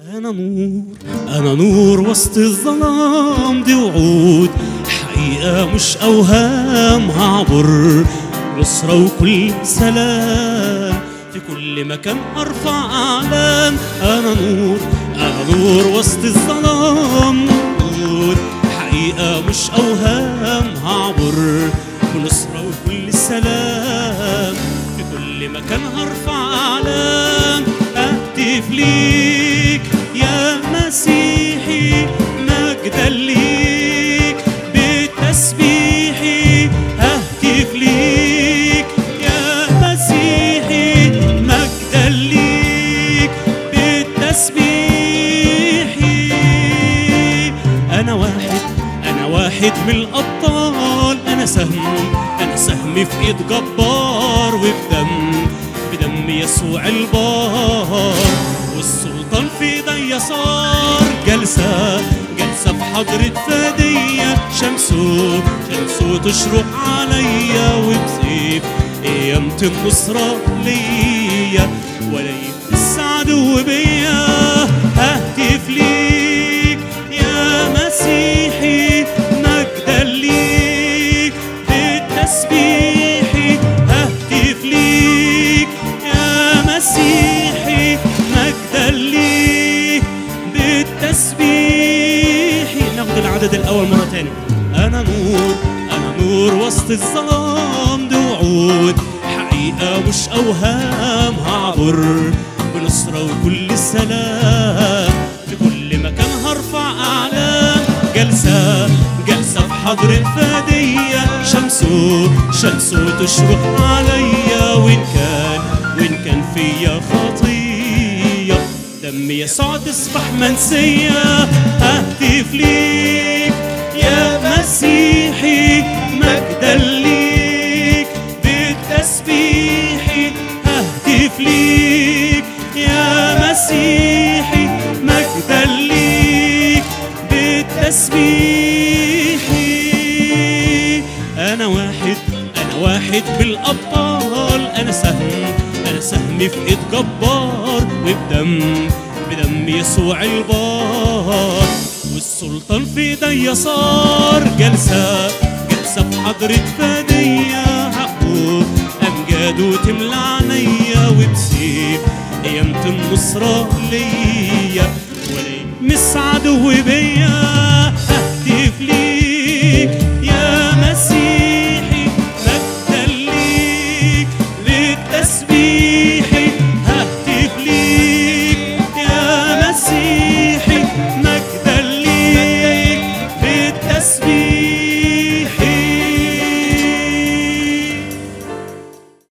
أنا نور أنا نور وسط الظلام دي وعود حقيقة مش أوهام هعبر نصرة وكل سلام في كل مكان أرفع أعلام أنا نور أنا نور وسط الظلام وعود حقيقة مش أوهام هعبر ونصرة وكل سلام في كل مكان هرفع أعلام أهتف ليك يا مسيحي مجدا ليك بتسبيحي أهتف ليك يا مسيحي مجدا ليك بتسبيحي أنا واحد أنا واحد من الأبطال أنا سهم أنا سهم في إيد جبار وبدم بدم يسوع البار والسلطان في ايديا صار جلسة جلسة في حضرة فدية شمسه شمسه تشرق عليا وبسيف قيامة النصرة ليا ولا يمس عدو بيا ههتف ليك يا مسيحي مجدا ليك بالتسبيح ههتف ليك يا مسيحي مجدا ليك بالتسبيح ناخد العدد الاول مره تاني انا نور انا نور وسط الظلام دي وعود حقيقه مش اوهام هعبر بنصره وكل سلام في كل مكان هرفع اعلام جلسه جلسه في حضر فديه شمسه شمسه تشرق عليا وان كان وان كان فيا خطيه دم يسوع تصبح منسيه اهتف ليك يا مسيحي مجدا ليك بالتسبيح اهتف ليك يا مسيحي مجدا ليك بالتسبيح انا واحد انا واحد بالابطال انا سهم انا سهم في ايد جبار وبدم بدم يسوع البار والسلطان في ايديا صار جلسه جلسه في حضره فديه حقه امجاده تملى عينيا وبسيف قيامة النصرة ليا ولا يمس عدو بيا اهتف ليك يا مسيحي مجدا ليك للتسبيح ههتف ليك يا مسيحي